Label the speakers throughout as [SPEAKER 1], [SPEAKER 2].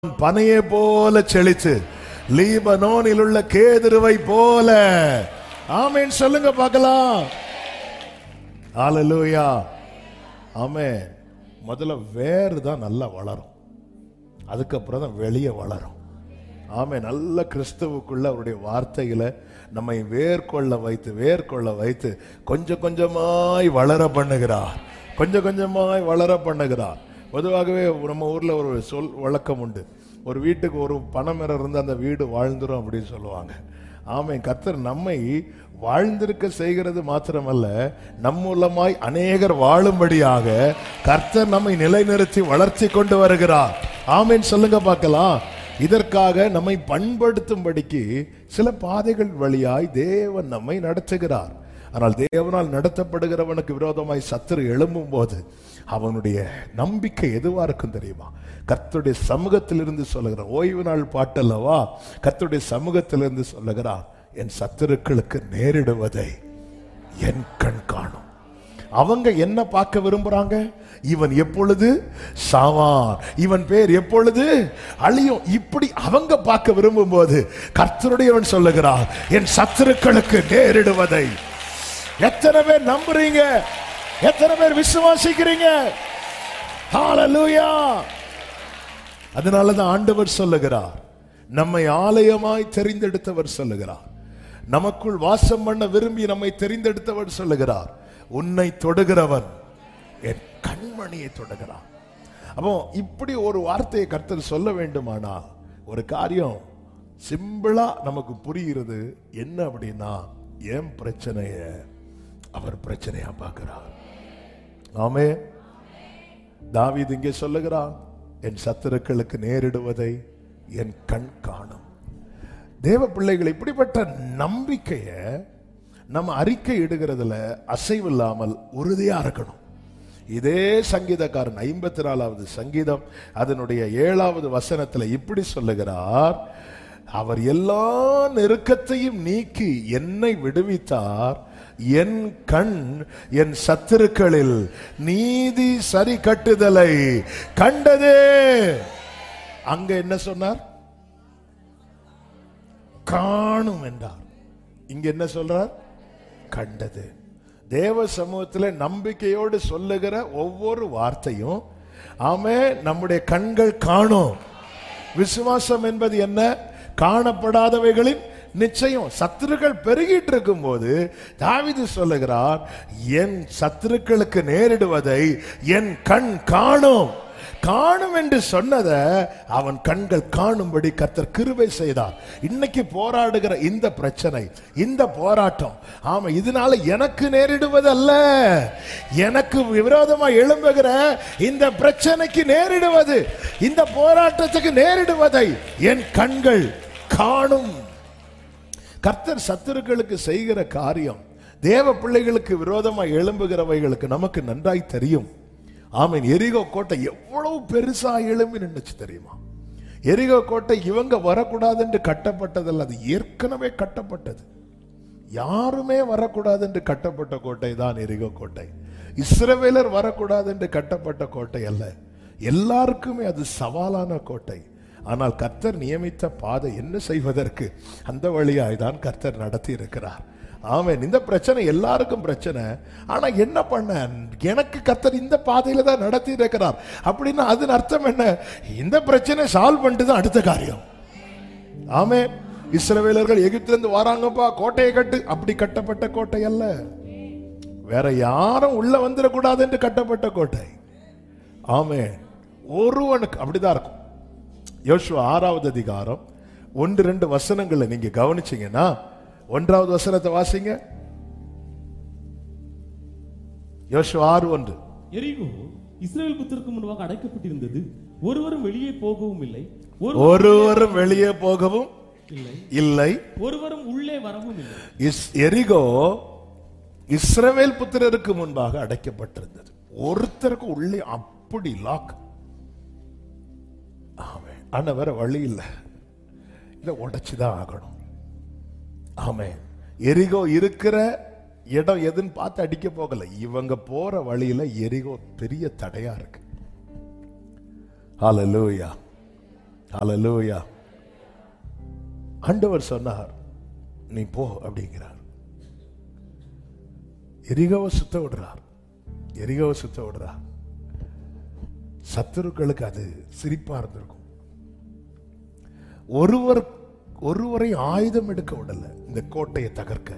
[SPEAKER 1] பனையை போல செழித்து லீபனோனில் உள்ள கேதுருவை போல ஆமேன் சொல்லுங்க பார்க்கலாம் ஹalleluya ஆமென் முதல்ல வேர் தான் நல்லா வளரும் அதுக்கப்புறம் தான் வெளியே வளரும் ஆமே நல்ல கிறிஸ்துவுக்குள்ள அவருடைய வார்த்தைகளை நம்மை வேர்கொள்ள வைத்து வேர்கொள்ள வைத்து கொஞ்சம் கொஞ்சமாய் வளர பண்ணுகிறார் கொஞ்சம் கொஞ்சமாய் வளர பண்ணுகிறார் பொதுவாகவே நம்ம ஊர்ல ஒரு சொல் வழக்கம் உண்டு ஒரு வீட்டுக்கு ஒரு பணமரம் இருந்து அந்த வீடு வாழ்ந்துரும் அப்படின்னு சொல்லுவாங்க ஆமை கர்த்தர் நம்மை வாழ்ந்திருக்க செய்கிறது மாத்திரமல்ல நம் மூலமாய் அநேகர் வாழும்படியாக கர்த்தர் நம்மை நிலைநிறுத்தி வளர்ச்சி கொண்டு வருகிறார் ஆமேன் சொல்லுங்க பார்க்கலாம் இதற்காக நம்மை பண்படுத்தும்படிக்கு சில பாதைகள் வழியாய் தேவன் நம்மை நடத்துகிறார் ஆனால் தேவனால் நடத்தப்படுகிறவனுக்கு விரோதமாய் சத்துரு எழும்பும் போது அவனுடைய நம்பிக்கை எதுவா இருக்கும் தெரியுமா கர்த்தருடைய சமூகத்திலிருந்து சொல்லுகிறான் ஓய்வு நாள் பாட்டல்லவா கர்த்தருடைய சமூகத்திலிருந்து சொல்லுகிறான் என் சத்துருக்களுக்கு நேரிடுவதை என் கண் காணும் அவங்க என்ன பார்க்க விரும்புறாங்க இவன் எப்பொழுது சாவான் இவன் பேர் எப்பொழுது அழியும் இப்படி அவங்க பார்க்க விரும்பும் போது கர்த்தருடையவன் சொல்லுகிறான் என் சத்துருக்களுக்கு நேரிடுவதை எத்தனை பேர் நம்புறீங்க எத்தனை பேர் விசுவாசிக்கிறீங்க ஹalleluya அதனாலதான் ஆண்டவர் சொல்லுகிறார் நம்மை ஆலயமாய் தெரிந்தெடுத்தவர் சொல்லுகிறார் நமக்குள் வாசம் பண்ண விரும்பி நம்மை தெரிந்தெடுத்தவர் சொல்லுகிறார் உன்னை தொடுகிறவன் என் கண்மணியை தொடுகிறான் அப்போ இப்படி ஒரு வார்த்தையை கர்த்தர் சொல்ல வேண்டுமானா ஒரு காரியம் சிம்பிளா நமக்கு புரிகிறது என்ன அப்படின்னா என் பிரச்சனைய அவர் பிரச்சனையா பார்க்கிறார் ஆமே தாவீது இங்கே சொல்லுகிறான் என் சத்துருக்களுக்கு நேரிடுவதை என் கண் காணும் தேவ பிள்ளைகள் இப்படிப்பட்ட நம்பிக்கைய நம்ம அறிக்கை இடுகிறதுல அசைவில்லாமல் உறுதியா இருக்கணும் இதே சங்கீதக்காரன் ஐம்பத்தி நாலாவது சங்கீதம் அதனுடைய ஏழாவது வசனத்துல இப்படி சொல்லுகிறார் அவர் எல்லா நெருக்கத்தையும் நீக்கி என்னை விடுவித்தார் என் கண் என் சத்துருக்களில் நீதி சரி கட்டுதலை கண்டதே அங்க என்ன சொன்னார் காணும் என்றார் இங்க என்ன சொல்றார் கண்டது தேவ சமூகத்தில் நம்பிக்கையோடு சொல்லுகிற ஒவ்வொரு வார்த்தையும் ஆமே நம்முடைய கண்கள் காணும் விசுவாசம் என்பது என்ன காணப்படாதவைகளின் நிச்சயம் சத்துருக்கள் பெருகிட்டு இருக்கும் போது தாவிது சொல்லுகிறார் என் சத்துருக்களுக்கு நேரிடுவதை என் கண் காணும் காணும் என்று சொன்னதை அவன் கண்கள் காணும்படி கர்த்தர் கிருபை செய்தார் இன்னைக்கு போராடுகிற இந்த பிரச்சனை இந்த போராட்டம் ஆமா இதனால எனக்கு நேரிடுவதல்ல எனக்கு விரோதமா எழும்புகிற இந்த பிரச்சனைக்கு நேரிடுவது இந்த போராட்டத்துக்கு நேரிடுவதை என் கண்கள் காணும் கர்த்தர் சத்துருக்களுக்கு செய்கிற காரியம் தேவ பிள்ளைகளுக்கு விரோதமா எழும்புகிறவைகளுக்கு நமக்கு நன்றாய் தெரியும் ஆமீன் எரிகோ கோட்டை எவ்வளவு பெருசா எழும்பி நின்றுச்சு தெரியுமா எரிகோ கோட்டை இவங்க வரக்கூடாது என்று கட்டப்பட்டதல்ல அது ஏற்கனவே கட்டப்பட்டது யாருமே வரக்கூடாது என்று கட்டப்பட்ட கோட்டை தான் எரிகோ கோட்டை இஸ்ரவேலர் வரக்கூடாது என்று கட்டப்பட்ட கோட்டை அல்ல எல்லாருக்குமே அது சவாலான கோட்டை ஆனால் கர்த்தர் நியமித்த பாதை என்ன செய்வதற்கு அந்த வழியாய் தான் கர்த்தர் நடத்தி இருக்கிறார் ஆமென் இந்த பிரச்சனை எல்லாருக்கும் பிரச்சனை ஆனா என்ன பண்ண எனக்கு கர்த்தர் இந்த பாதையில தான் நடத்தி இருக்கிறார் அப்படின்னா அதன் அர்த்தம் என்ன இந்த பிரச்சனை சால்வ் பண்ணிட்டு தான் அடுத்த காரியம் ஆமே இஸ்ரவேலர்கள் எகிப்திலிருந்து வராங்கப்பா கோட்டையை கட்டு அப்படி கட்டப்பட்ட கோட்டை அல்ல வேற யாரும் உள்ள வந்துடக்கூடாது என்று கட்டப்பட்ட கோட்டை ஆமே ஒருவனுக்கு அப்படிதான் இருக்கும் யோசுவா ஆறாவது அதிகாரம் ஒன்று ரெண்டு வசனங்களை நீங்க கவனிச்சீங்கன்னா ஒன்றாவது வசனத்தை வாசிங்க யோசுவா ஆறு ஒன்று
[SPEAKER 2] எரிகோ இஸ்ரவேல் புத்திற்கு முன்பாக அடைக்கப்பட்டிருந்தது ஒருவரும் வெளியே போகவும் இல்லை ஒரு
[SPEAKER 1] ஒருவரும் வெளியே போகவும்
[SPEAKER 2] இல்லை
[SPEAKER 1] இல்லை
[SPEAKER 2] ஒருவரும் உள்ளே வரவும் இல்லை
[SPEAKER 1] இஸ் எரிகோ இஸ்ரவேல் புத்திரருக்கு முன்பாக அடைக்கப்பட்டிருந்தது ஒருத்தருக்கு உள்ளே அப்படி லாக் ஆமே ஆனா வேற வழி இல்லை இதை உடைச்சுதான் ஆகணும் ஆமே எரிகோ இருக்கிற இடம் எதுன்னு பார்த்து அடிக்க போகல இவங்க போற வழியில எரிகோ பெரிய தடையா இருக்கு ஹalleluya ஹalleluya ஆண்டவர் சொன்னார் நீ போ அப்படிங்கிறார் எரிகவ சுத்த விடுறார் எரிகவ சுத்த விடுறார் சத்துருக்களுக்கு அது சிரிப்பா இருந்திருக்கும் ஒருவர் ஒருவரை ஆயுதம் எடுக்க விடல இந்த கோட்டையை தகர்க்க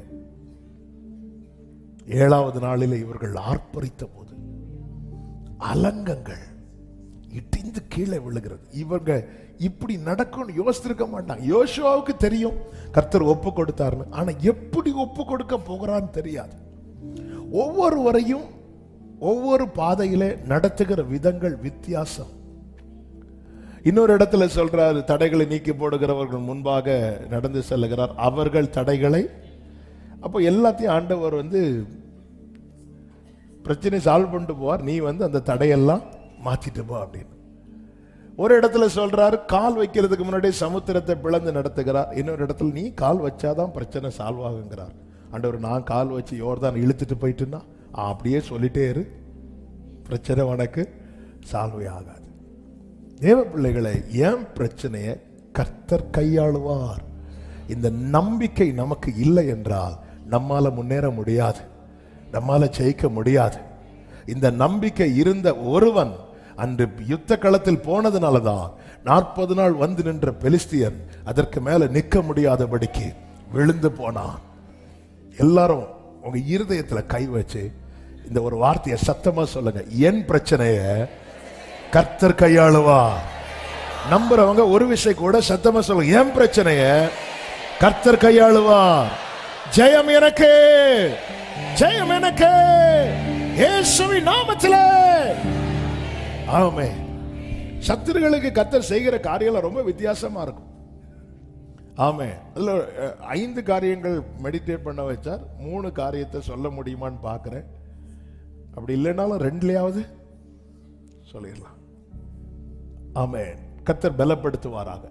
[SPEAKER 1] ஏழாவது நாளிலே இவர்கள் ஆர்ப்பரித்த போது அலங்கங்கள் இடிந்து கீழே விழுகிறது இவங்க இப்படி நடக்கும்னு யோசித்திருக்க மாட்டாங்க யோசுவாவுக்கு தெரியும் கர்த்தர் ஒப்பு கொடுத்தாருன்னு ஆனா எப்படி ஒப்பு கொடுக்க போகிறான்னு தெரியாது ஒவ்வொருவரையும் ஒவ்வொரு பாதையிலே நடத்துகிற விதங்கள் வித்தியாசம் இன்னொரு இடத்துல சொல்றாரு தடைகளை நீக்கி போடுகிறவர்கள் முன்பாக நடந்து செல்லுகிறார் அவர்கள் தடைகளை அப்போ எல்லாத்தையும் ஆண்டவர் வந்து பிரச்சனை சால்வ் பண்ணிட்டு போவார் நீ வந்து அந்த தடையெல்லாம் மாத்திட்டு போ அப்படின்னு ஒரு இடத்துல சொல்றாரு கால் வைக்கிறதுக்கு முன்னாடி சமுத்திரத்தை பிளந்து நடத்துகிறார் இன்னொரு இடத்துல நீ கால் வச்சாதான் பிரச்சனை சால்வ் ஆகுங்கிறார் ஆண்டவர் நான் கால் வச்சு யோர்தான் இழுத்துட்டு போயிட்டுன்னா ஆ, அப்படியே சொல்லிட்டே இரு பிரச்சனை உனக்கு சால்வே ஆகாது தேவ பிள்ளைகளை ஏன் பிரச்சனையை கர்த்தர் கையாளுவார் இந்த நம்பிக்கை நமக்கு இல்லை என்றால் நம்மால முன்னேற முடியாது நம்மால ஜெயிக்க முடியாது இந்த நம்பிக்கை இருந்த ஒருவன் அன்று யுத்த களத்தில் போனதுனால தான் நாற்பது நாள் வந்து நின்ற பெலிஸ்தியன் அதற்கு மேல நிற்க முடியாதபடிக்கு விழுந்து போனான் எல்லாரும் உங்க இருதயத்துல கை வச்சு இந்த ஒரு வார்த்தையை சத்தமா சொல்லுங்க என் பிரச்சனைய கர்த்தர் கையாளுவா நம்புறவங்க ஒரு விஷயம் கூட சத்தமா சொல்லுங்க என் பிரச்சனைய கர்த்தர் கையாளுவார் ஜெயம் எனக்கு ஜெயம் எனக்கு இயேசுவின் நாமத்திலே ஆமே சத்துருகளுக்கு கர்த்தர் செய்கிற காரியங்கள் ரொம்ப வித்தியாசமா இருக்கும் ஆமே அதுல அஹ், ஐந்து காரியங்கள் மெடிடேட் பண்ண வச்சார் மூணு காரியத்தை சொல்ல முடியுமான்னு பார்க்கிறேன் அப்படி இல்லைனாலும் ரெண்டுலயாவது சொல்லிடலாம் ஆமே கத்தர் பலப்படுத்துவாராக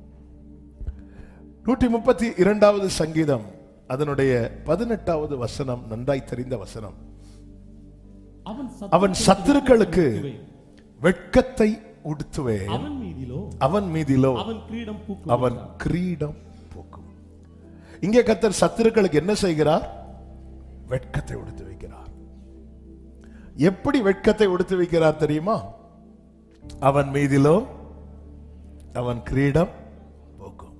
[SPEAKER 1] நூற்றி முப்பத்தி இரண்டாவது சங்கீதம் அதனுடைய பதினெட்டாவது வசனம் நன்றாய் தெரிந்த வசனம்
[SPEAKER 2] அவன்
[SPEAKER 1] அவன் சத்துருக்களுக்கு வெட்கத்தை உடுத்துவேன்
[SPEAKER 2] அவன் மீதிலோ
[SPEAKER 1] அவன் மீதிலோ
[SPEAKER 2] அவன் கிரீடம் பூக்கும்
[SPEAKER 1] அவன் கிரீடம் போக்கும் இங்கே கத்தர் சத்துருக்களுக்கு என்ன செய்கிறார் வெட்கத்தை உடுத்து வைக்கிறார் எப்படி வெட்கத்தை உடுத்து வைக்கிறார் தெரியுமா அவன் மீதிலோ அவன் கிரீடம் போக்கும்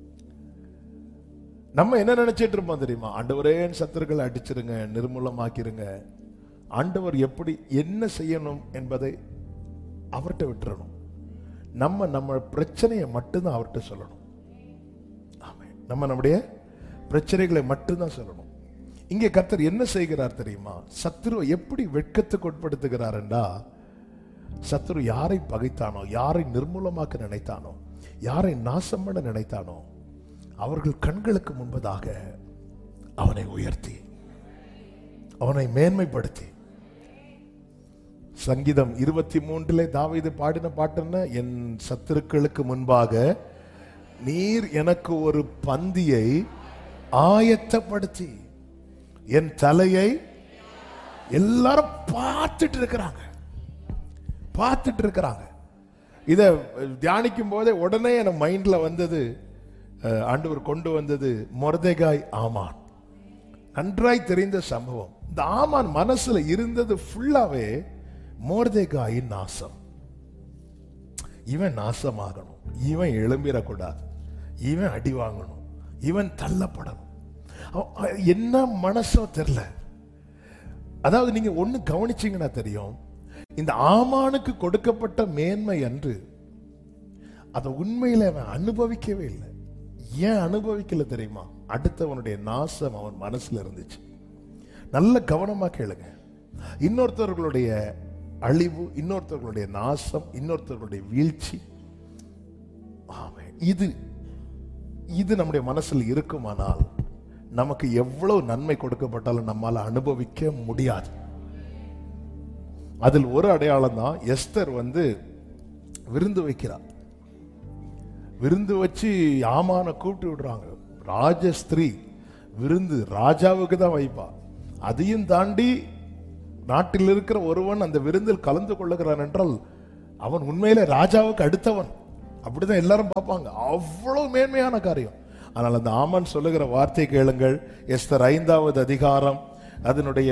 [SPEAKER 1] நம்ம என்ன நினைச்சிட்டு இருப்போம் தெரியுமா ஆண்டவரே என் சத்துருக்களை அடிச்சிருங்க நிர்மூலமாக்கிருங்க ஆண்டவர் எப்படி என்ன செய்யணும் என்பதை அவர்கிட்ட விட்டுறணும் நம்ம நம்ம பிரச்சனையை மட்டும்தான் அவர்கிட்ட சொல்லணும் ஆமென். நம்ம நம்முடைய பிரச்சனைகளை மட்டும்தான் சொல்லணும் இங்கே கர்த்தர் என்ன செய்கிறார் தெரியுமா சத்துருவை எப்படி வெட்கத்துக்கு உட்படுத்துகிறார் என்றா சத்துரு யாரை பகைத்தானோ யாரை நிர்மூலமாக்க நினைத்தானோ யாரை நாசம் பண்ண நினைத்தானோ அவர்கள் கண்களுக்கு முன்பதாக அவனை உயர்த்தி அவனை மேன்மைப்படுத்தி சங்கீதம் இருபத்தி மூன்றிலே தாவீது பாடின பாட்டு என்ன என் சத்துருக்களுக்கு முன்பாக நீர் எனக்கு ஒரு பந்தியை ஆயத்தப்படுத்தி என் தலையை எல்லாரும் பார்த்துட்டு இருக்கிறாங்க பார்த்துட்டு இருக்கிறாங்க இதை தியானிக்கும் போதே உடனே என் மைண்ட்ல வந்தது அஹ், ஆண்டவர் கொண்டு வந்தது மொர்தெகாய் ஆமான் நன்றாய் தெரிந்த சம்பவம் இந்த ஆமான் மனசுல இருந்தது ஃபுல்லாவே மோர்தேகாயின் நாசம் இவன் நாசமாகணும் இவன் எழும்பிடக்கூடாது இவன் அடி வாங்கணும் இவன் தள்ளப்படணும் அவ- அவ- என்ன மனசோ தெரியல அதாவது நீங்க ஒண்ணு கவனிச்சீங்கன்னா தெரியும் இந்த ஆமானுக்கு கொடுக்கப்பட்ட மேன்மை அன்று அதை உண்மையில அவன் அனுபவிக்கவே இல்லை ஏன் அனுபவிக்கல தெரியுமா அடுத்தவனுடைய நாசம் அவன் மனசுல இருந்துச்சு நல்ல கவனமா கேளுங்க இன்னொருத்தவர்களுடைய அழிவு இன்னொருத்தவர்களுடைய நாசம் இன்னொருத்தவர்களுடைய வீழ்ச்சி ஆமே இது இது நம்முடைய மனசுல இருக்குமானால் நமக்கு எவ்வளவு நன்மை கொடுக்கப்பட்டாலும் நம்மால அனுபவிக்க முடியாது அதில் ஒரு அடையாளம் தான் எஸ்தர் வந்து விருந்து வைக்கிறார் விருந்து வச்சு ஆமான கூப்பிட்டு விடுறாங்க ராஜஸ்திரீ விருந்து ராஜாவுக்கு தான் வைப்பா அதையும் தாண்டி நாட்டில் இருக்கிற ஒருவன் அந்த விருந்தில் கலந்து கொள்ளுகிறான் என்றால் அவன் உண்மையிலே ராஜாவுக்கு அடுத்தவன் அப்படிதான் எல்லாரும் பார்ப்பாங்க அவ்வளவு மேன்மையான காரியம் ஆனால் அந்த ஆமன் சொல்லுகிற வார்த்தை கேளுங்கள் எஸ்தர் ஐந்தாவது அதிகாரம் அதனுடைய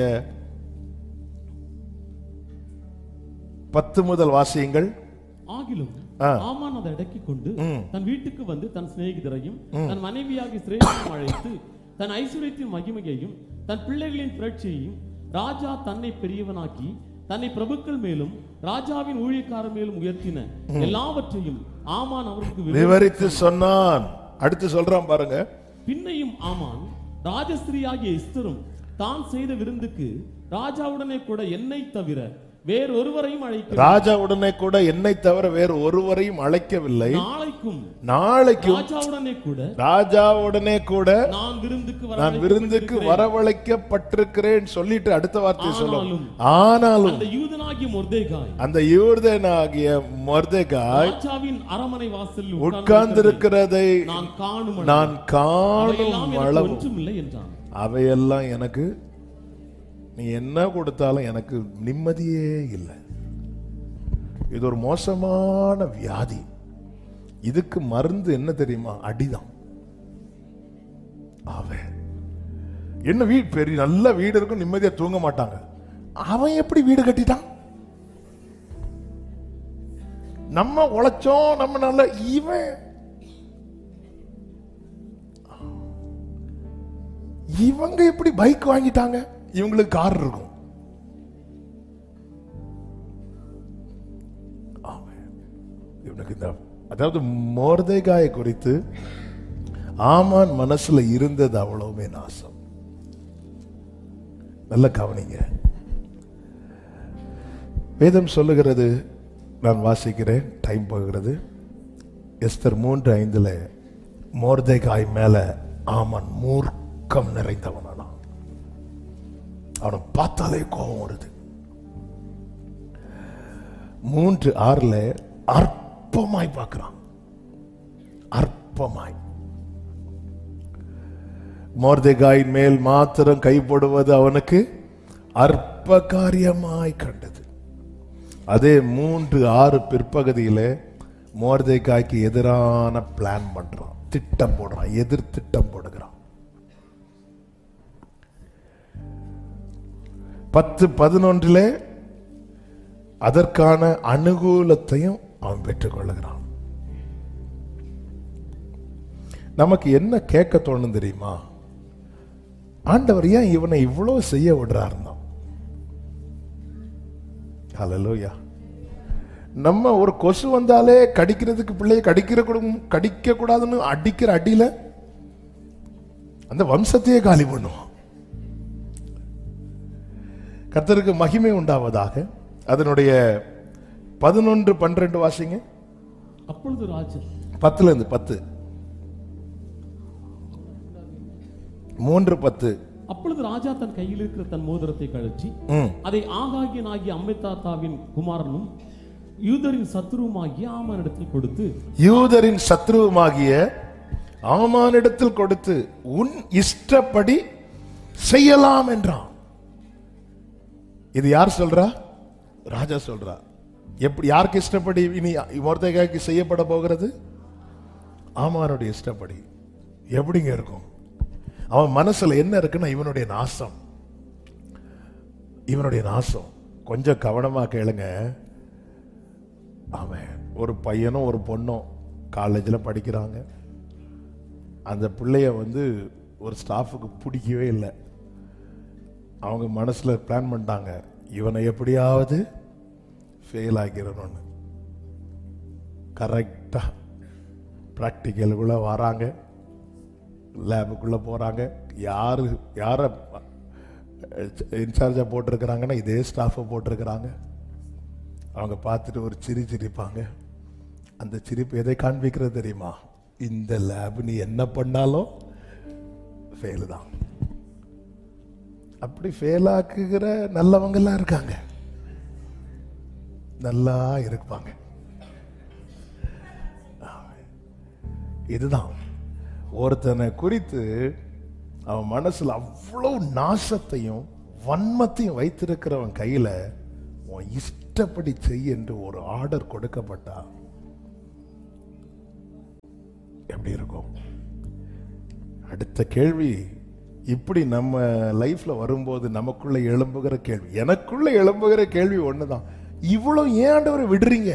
[SPEAKER 1] பத்து முதல் வாசியங்கள்
[SPEAKER 2] ஆகிலும்
[SPEAKER 1] ஆ.
[SPEAKER 2] ஆமான் அதை அடக்கிக் கொண்டு
[SPEAKER 1] ம்.
[SPEAKER 2] தன் வீட்டுக்கு வந்து தன் சிநேகிதரையும் தன் மனைவியாகி சிரேஷையும் அழைத்து தன் ஐஸ்வர்யத்தின் மகிமையையும் தன் பிள்ளைகளின் புரட்சியையும் ராஜா தன்னை பெரியவனாக்கி தன்னை பிரபுக்கள் மேலும் ராஜாவின் ஊழியக்காரர் மேலும் உயர்த்தின எல்லாவற்றையும் ஆமான் அவருக்கு விவரி-
[SPEAKER 1] விவரித்து சொன்னான் அடுத்து சொல்றான் பாருங்க
[SPEAKER 2] பின்னையும் ஆமான் ராஜஸ்திரியாகிய எஸ்தரும் தான் செய்த விருந்துக்கு ராஜாவுடனே கூட என்னை தவிர வேறொருவரையும் அழைக்க
[SPEAKER 1] ராஜா உடனே கூட என்னை தவிர வேறு ஒருவரையும் அழைக்கவில்லை
[SPEAKER 2] நாளைக்கும்
[SPEAKER 1] நாளைக்கும்
[SPEAKER 2] ராஜாவுடனே கூட
[SPEAKER 1] ராஜாவுடனே கூட
[SPEAKER 2] நான் விருந்துக்கு வர
[SPEAKER 1] நான் விருந்துக்கு வரவழைக்கப்பட்டிருக்கிறேன் சொல்லிட்டு அடுத்த வார்த்தை சொல்லும்
[SPEAKER 2] ஆனாலும்
[SPEAKER 1] ஆனாலும்
[SPEAKER 2] அந்த யூதனாகிய மொர்தேகாய்
[SPEAKER 1] அந்த யூர்தனாகிய மொர்தெகாய்
[SPEAKER 2] ராஜாவின் அரமனை வாசலில்
[SPEAKER 1] உட்கார்ந்திருக்கிறதை
[SPEAKER 2] நான் காணும்
[SPEAKER 1] நான் காணும்
[SPEAKER 2] அவையெல்லாம் எனக்கு
[SPEAKER 1] அளவு
[SPEAKER 2] ஒன்றுமில்லை என்றான்
[SPEAKER 1] அவையெல்லாம் எனக்கு நீ என்ன கொடுத்தாலும் எனக்கு நிம்மதியே இல்லை இது ஒரு மோசமான வியாதி இதுக்கு மருந்து என்ன தெரியுமா அடிதான் அவன் என்ன வீடு பெரிய நல்ல வீடு இருக்கும் நிம்மதியா தூங்க மாட்டாங்க அவன் எப்படி வீடு கட்டிட்டான் நம்ம உழைச்சோம் நம்ம நல்ல இவன் இவங்க எப்படி பைக் வாங்கிட்டாங்க இவங்களுக்கு கார் இருக்கும் ஆமென். இவனுக்கு இந்த அதாவது மோர்தேகாயை குறித்து ஆமான் மனசுல இருந்தது அவ்வளவுமே நாசம் நல்ல கவனிங்க வேதம் சொல்லுகிறது நான் வாசிக்கிறேன் டைம் போகிறது எஸ்தர் மூன்று ஐந்துல மோர்தேகாய் மேல ஆமான் மூர்க்கம் நிறைந்தவனானான் அவனை பார்த்தாலே கோபம் வருது மூன்று ஆறுல அற்பமாய் பார்க்கிறான் அற்பமாய் மோர்தேகாயின் மேல் மாத்திரம் கைப்படுவது அவனுக்கு அற்ப காரியமாய் கண்டது அதே மூன்று ஆறு பிற்பகுதியில மோர்தேகாய்க்கு எதிரான பிளான் பண்றான் திட்டம் போடுறான் எதிர் திட்டம் போடுகிறான் பத்து பதினொன்றிலே அதற்கான அனுகூலத்தையும் அவன் பெற்றுக்கொள்ளுகிறான் நமக்கு என்ன கேட்க தோணும் தெரியுமா ஆண்டவர் ஏன் இவனை இவ்வளவு செய்ய விடுறாருன்னா ஹalleluya நம்ம ஒரு கொசு வந்தாலே கடிக்கிறதுக்கு பிள்ளைய கடிக்கிற கடிக்க கூடாதுன்னு அடிக்கிற அடியில அந்த வம்சத்தையே காலி பண்ணுவோம் கர்த்தருக்கு மகிமை உண்டாவதாக அதனுடைய பதினொன்று பன்னிரண்டு வாசிங்க
[SPEAKER 2] அப்பொழுது ராஜா
[SPEAKER 1] பத்துல இருந்து பத்து மூன்று பத்து
[SPEAKER 2] அப்பொழுது ராஜா தன் கையில் இருக்கிற தன் மோதிரத்தை கழற்றி
[SPEAKER 1] ம்
[SPEAKER 2] அதை ஆகாகியனாகிய அம்மைத்தாத்தாவின் குமாரனும் யூதரின் சத்துருவுமாகிய ஆமானிடத்தில் கொடுத்து
[SPEAKER 1] யூதரின் சத்ருவுமாகிய ஆமானிடத்தில் கொடுத்து உன் இஷ்டப்படி செய்யலாம் என்றான் இது யார் சொல்றா ராஜா சொல்றா எப்படி யாருக்கு இஷ்டப்படி இனி மொர்தேகாய்க்கு செய்யப்பட போகிறது ஆமானுடைய இஷ்டப்படி எப்படிங்க இருக்கும் அவன் மனசுல என்ன இருக்குன்னா இவனுடைய நாசம் இவனுடைய நாசம் கொஞ்சம் கவனமா கேளுங்க அவன் ஒரு பையனும் ஒரு பொண்ணும் காலேஜில் படிக்கிறாங்க அந்த பிள்ளைய வந்து ஒரு ஸ்டாஃபுக்கு பிடிக்கவே இல்லை அவங்க மனசில் பிளான் பண்ணிட்டாங்க இவனை எப்படியாவது ஃபெயில் ஆக்கிடணும்னு கரெக்டாக ப்ராக்டிக்கலுக்குள்ளே வராங்க லேபுக்குள்ளே போகிறாங்க யார் யாரை இன்சார்ஜாக போட்டிருக்கிறாங்கன்னா இதே ஸ்டாஃபை போட்டிருக்கிறாங்க அவங்க பார்த்துட்டு ஒரு சிரி சிரிப்பாங்க அந்த சிரிப்பு எதை காண்பிக்கிறது தெரியுமா இந்த லேப் நீ என்ன பண்ணாலும் ஃபெயிலு தான் அப்படி ஃபெயில் ஆக்குகிற நல்லவங்கெல்லாம் இருக்காங்க நல்லா இருப்பாங்க இதுதான் ஒருத்தனை குறித்து அவன் மனசுல அவ்வளவு நாசத்தையும் வன்மத்தையும் வைத்திருக்கிறவன் கையில உன் இஷ்டப்படி செய் என்று ஒரு ஆர்டர் கொடுக்கப்பட்டா எப்படி இருக்கும் அடுத்த கேள்வி இப்படி நம்ம லைஃப்ல வரும்போது நமக்குள்ள எழும்புகிற கேள்வி எனக்குள்ள எழும்புகிற கேள்வி ஒண்ணுதான் இவ்வளவு ஏன் ஆண்டவரை விடுறீங்க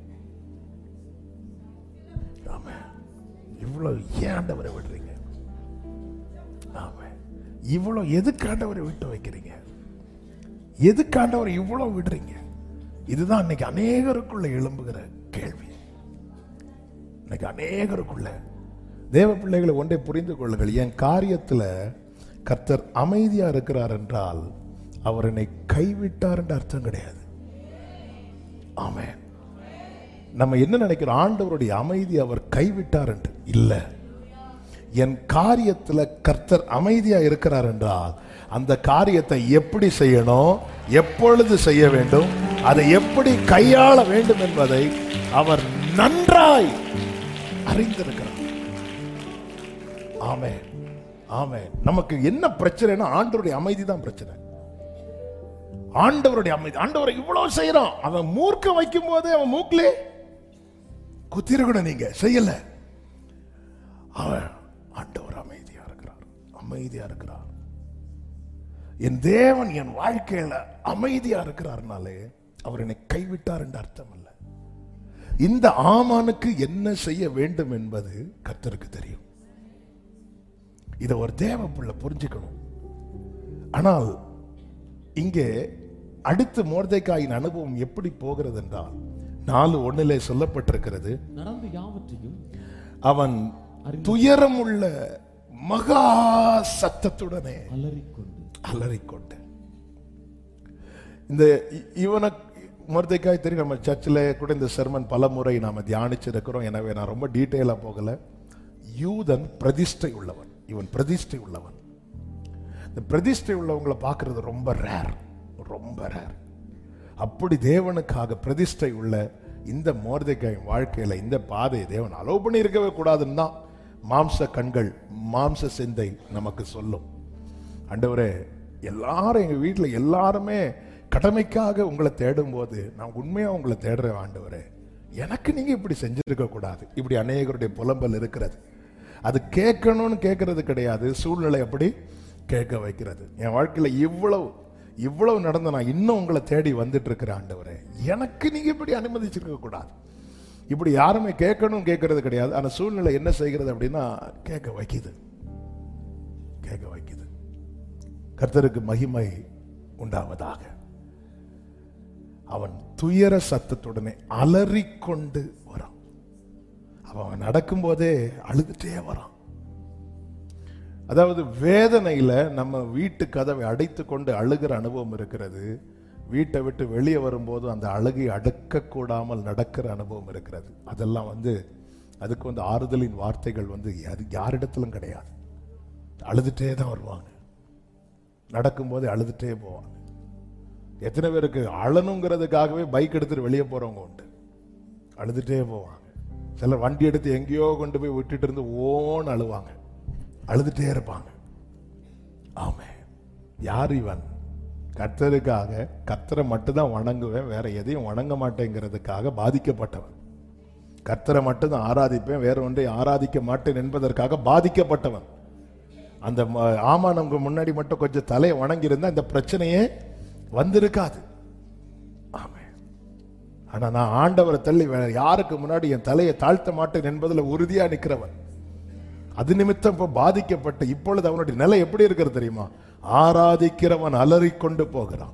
[SPEAKER 1] ஆமா இவ்வளவு ஏன் ஆண்டவரை விடுறீங்க ஆமா இவ்வளவு எதுக்கு ஆண்டவரை விட்டு வைக்கிறீங்க எதுக்கு ஆண்டவரை இவ்வளவு விடுறீங்க இதுதான் இன்னைக்கு அநேகருக்குள்ள எழும்புகிற கேள்வி இன்னைக்கு அநேகருக்குள்ள தேவ பிள்ளைகளை ஒன்றை புரிந்து கொள்ளுங்கள் என் காரியத்துல கர்த்தர் அமைதியா இருக்கிறார் என்றால் அவர் என்னை கைவிட்டார் என்ற அர்த்தம் கிடையாது ஆமென் நம்ம என்ன நினைக்கிறோம் ஆண்டவருடைய அமைதி அவர் கைவிட்டார் என்று இல்ல என் காரியத்துல கர்த்தர் அமைதியா இருக்கிறார் என்றால் அந்த காரியத்தை எப்படி செய்யணும் எப்பொழுது செய்ய வேண்டும் அதை எப்படி கையாள வேண்டும் என்பதை அவர் நன்றாய் அறிந்திருக்கிறார் ஆமே ஆமே நமக்கு என்ன பிரச்சனைனா ஆண்டவருடைய அமைதி தான் பிரச்சனை ஆண்டவருடைய அமைதி ஆண்டவரை இவ்வளவு செய்யறான் அவன் மூர்க்க வைக்கும் போதே அவன் மூக்கிலே குத்திருக்கணும் நீங்க செய்யல அவன் ஆண்டவர் அமைதியா இருக்கிறார் அமைதியா இருக்கிறார் என் தேவன் என் வாழ்க்கையில அமைதியா இருக்கிறார்னாலே அவர் என்னை கைவிட்டார் என்ற அர்த்தம் அல்ல இந்த ஆமானுக்கு என்ன செய்ய வேண்டும் என்பது கர்த்தருக்கு தெரியும் இதை ஒரு தேவ புள்ள புரிஞ்சுக்கணும் ஆனால் இங்கே அடுத்து மோர்தைக்காயின் அனுபவம் எப்படி போகிறது என்றால் நாலு ஒண்ணிலே சொல்லப்பட்டிருக்கிறது
[SPEAKER 2] நடந்து யாவற்றையும்
[SPEAKER 1] அவன் துயரமுள்ள மகா சத்தத்துடனே
[SPEAKER 2] அலறிக்கொண்டு
[SPEAKER 1] அலறிக்கொண்டு இந்த இ- இவனை மொர்தைக்காய் தெரியும் நம்ம சர்ச்சில் கூட இந்த செர்மன் பல முறை நாம தியானிச்சிருக்கிறோம் எனவே நான் ரொம்ப டீட்டெயிலாக போகல யூதன் பிரதிஷ்டை உள்ளவன் இவன் பிரதிஷ்டை உள்ளவன் இந்த பிரதிஷ்டை உள்ளவங்களை பார்க்கிறது ரொம்ப ரேர் ரொம்ப ரேர் அப்படி தேவனுக்காக பிரதிஷ்டை உள்ள இந்த மோர்தைக்காய் வாழ்க்கையில இந்த பாதையை தேவன் அலோவ் பண்ணி இருக்கவே கூடாதுன்னு தான் மாம்ச கண்கள் மாம்ச சிந்தை நமக்கு சொல்லும் ஆண்டவரே எல்லாரும் எங்க வீட்டுல எல்லாருமே கடமைக்காக உங்களை தேடும் போது நான் உண்மையா உங்களை தேடுறேன் ஆண்டவரே எனக்கு நீங்க இப்படி செஞ்சிருக்க கூடாது இப்படி அநேகருடைய புலம்பல் இருக்கிறது அது கேட்கணும்னு கேட்கறது கிடையாது சூழ்நிலை அப்படி கேட்க வைக்கிறது என் வாழ்க்கையில இவ்வளவு இவ்வளவு நடந்த நான் இன்னும் உங்களை தேடி வந்துட்டு இருக்கிறேன் ஆண்டவரே எனக்கு நீங்க இப்படி அனுமதிச்சிருக்க கூடாது இப்படி யாருமே கேட்கணும் கேட்கறது கிடையாது ஆனா சூழ்நிலை என்ன செய்கிறது அப்படின்னா கேட்க வைக்குது கேட்க வைக்குது கர்த்தருக்கு மகிமை உண்டாவதாக அவன் துயர சத்தத்துடனே அலறிக்கொண்டு வரான் அவன் நடக்கும்போதே அழுதுட்டே வரான் அதாவது வேதனையில நம்ம வீட்டு கதவை அடைத்து கொண்டு அழுகிற அனுபவம் இருக்கிறது வீட்டை விட்டு வெளியே வரும்போது அந்த அழுகை அடக்க கூடாமல் நடக்கிற அனுபவம் இருக்கிறது அதெல்லாம் வந்து அதுக்கு வந்து ஆறுதலின் வார்த்தைகள் வந்து அது யாரிடத்திலும் கிடையாது அழுதுட்டே தான் வருவாங்க நடக்கும்போது அழுதுட்டே போவாங்க எத்தனை பேருக்கு அழணுங்கிறதுக்காகவே பைக் எடுத்துட்டு வெளியே போறவங்க உண்டு அழுதுட்டே போவாங்க சிலர் வண்டி எடுத்து எங்கேயோ கொண்டு போய் விட்டுட்டு இருந்து ஓன்னு அழுவாங்க அழுதுட்டே இருப்பாங்க ஆமே யார் இவன் கர்த்தருக்காக கர்த்தரை மட்டும்தான் வணங்குவேன் வேற எதையும் வணங்க மாட்டேங்கிறதுக்காக பாதிக்கப்பட்டவன் கர்த்தரை மட்டும்தான் ஆராதிப்பேன் வேற ஒன்றை ஆராதிக்க மாட்டேன் என்பதற்காக பாதிக்கப்பட்டவன் அந்த ம- ஆமா நமக்கு முன்னாடி மட்டும் கொஞ்சம் தலையை வணங்கி இருந்தா இந்த பிரச்சனையே வந்திருக்காது ஆமே ஆனா நான் ஆண்டவரை தள்ளி வேற யாருக்கு முன்னாடி என் தலையை தாழ்த்த மாட்டேன் என்பதுல உறுதியா நிக்கிறவன் அது நிமித்தம் இப்ப பாதிக்கப்பட்டு இப்பொழுது அவனுடைய நிலை எப்படி இருக்கிறது தெரியுமா ஆராதிக்கிறவன் அலறிக்கொண்டு போகிறான்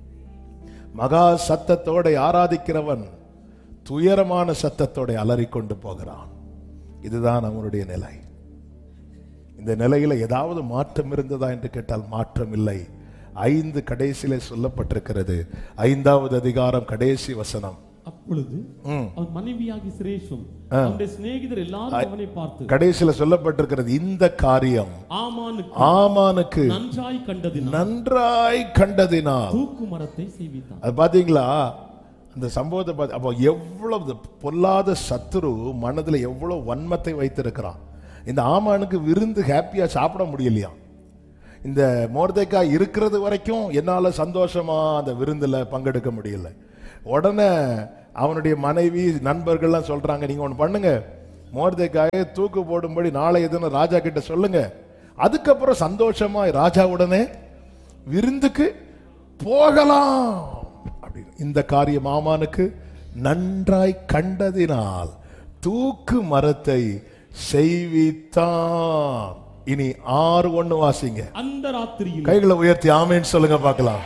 [SPEAKER 1] மகா சத்தத்தோட ஆராதிக்கிறவன் துயரமான சத்தத்தோட அலறிக்கொண்டு போகிறான் இதுதான் அவனுடைய நிலை இந்த நிலையில ஏதாவது மாற்றம் இருந்ததா என்று கேட்டால் மாற்றம் இல்லை ஐந்து கடைசியிலே சொல்லப்பட்டிருக்கிறது ஐந்தாவது அதிகாரம் கடைசி வசனம்
[SPEAKER 2] அப்பொழுது
[SPEAKER 1] ம்.
[SPEAKER 2] அவன் மனைவியாகி சிரேஷும் அவனுடைய சிநேகிதர் எல்லாரும் அவனை பார்த்து
[SPEAKER 1] கடைசியில சொல்லப்பட்டிருக்கிறது இந்த காரியம்
[SPEAKER 2] ஆமானுக்கு
[SPEAKER 1] ஆமானுக்கு
[SPEAKER 2] நன்றாய் கண்டதினால்
[SPEAKER 1] நன்றாய் கண்டதினால்
[SPEAKER 2] தூக்கு மரத்தை செய்வித்தான்
[SPEAKER 1] அது பாத்தீங்களா அந்த சம்பவத்தை பார்த்து அப்போ எவ்வளவு பொல்லாத சத்துரு மனதுல எவ்வளவு வன்மத்தை வைத்திருக்கிறான் இந்த ஆமானுக்கு விருந்து ஹாப்பியா சாப்பிட முடியலையா இந்த மோர்தேக்கா இருக்கிறது வரைக்கும் என்னால சந்தோஷமா அந்த விருந்துல பங்கெடுக்க முடியல உடனே அவனுடைய மனைவி நண்பர்கள்லாம் சொல்றாங்க நீங்க ஒன்று பண்ணுங்க மோர்தேக்காயை தூக்கு போடும்படி நாளைய தினம் ராஜா கிட்ட சொல்லுங்க அதுக்கப்புறம் சந்தோஷமா ராஜாவுடனே விருந்துக்கு போகலாம் அப்படின்னு இந்த காரியம் ஆமானுக்கு நன்றாய் கண்டதினால் தூக்கு மரத்தை செய்வித்தான் இனி ஆறு ஒண்ணு வாசிங்க
[SPEAKER 2] அந்த ராத்திரியில்
[SPEAKER 1] கைகளை உயர்த்தி ஆமேன்னு சொல்லுங்க பார்க்கலாம்